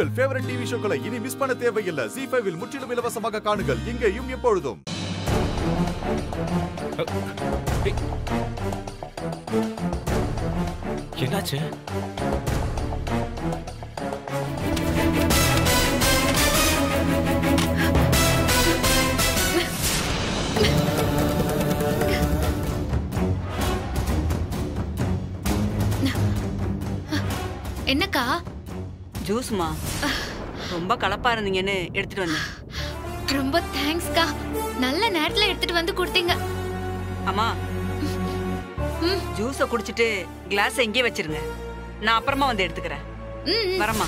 உங்கள் favourite TV ஷோக்களை இனி miss பண்ண தேவையில்லை ஜி ஃபைவில் முற்றிலும் இலவசமாக காணுங்கள் இங்கேயும் எப்பொழுதும் என்னாச்சு என்னக்கா ஜூஸ்மா ரொம்ப கலப்பா இருந்தீங்கன்னு எடுத்துட்டு வந்தேன் ரொம்ப தேங்க்ஸ்க்கா நல்ல நேரத்துல எடுத்துட்டு வந்து கொடுத்தீங்க அம்மா ம். ஜூஸை குடிச்சிட்டு கிளாஸ் எங்கேயே வச்சிருங்க நான் அப்புறமா வந்து எடுத்துக்கிறேன் ம், ம். வரமா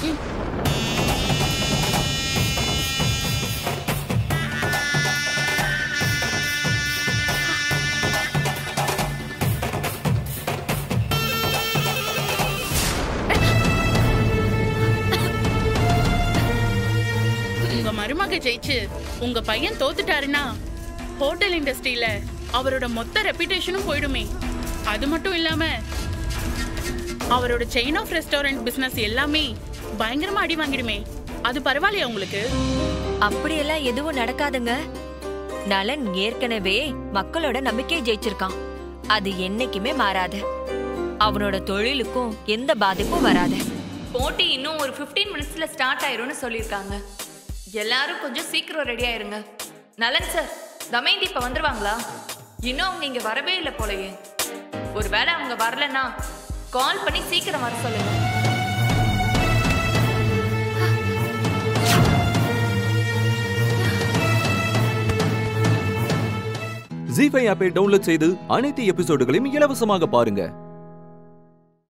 உங்க மருமக ஜெயிச்சு உங்க பையன் தோத்துட்டாருன்னா ஹோட்டல் இண்டஸ்ட்ரியில அவரோட மொத்த ரெputation போயிடுமே அது மட்டும் இல்லாம அவரோட செயின் ஆஃப் ரெஸ்டாரண்ட் பிசினஸ் எல்லாமே பயங்கரமா அடி வாங்கிடுமே அது பரவாயில்லையா உங்களுக்கு அப்படியெல்லாம் எதுவும் நடக்காதுங்க நலன் ஏற்கனவே மக்களோட நம்பிக்கையை ஜெயிச்சிருக்கான் அது என்னைக்குமே மாறாது அவனோட தொழிலுக்கும் எந்த பாதிப்பும் வராது போட்டி இன்னும் ஒரு 15 மினிட்ஸ்ல ஸ்டார்ட் ஆயிரும்னு சொல்லியிருக்காங்க எல்லாரும் கொஞ்சம் சீக்கிரம் ரெடி ஆயிருங்க நலன் சார் தமயந்தி இப்ப வந்துருவாங்களா இன்னும் அவங்க இங்க வரவே இல்லை போலயே ஒருவேளை அவங்க வரலன்னா கால் பண்ணி சீக்கிரம் வர சொல்லுங்க ஜி ஃபைவ் ஆப்பை டவுன்லோட் செய்து அனைத்து எபிசோடுகளையும் இலவசமாக பாருங்க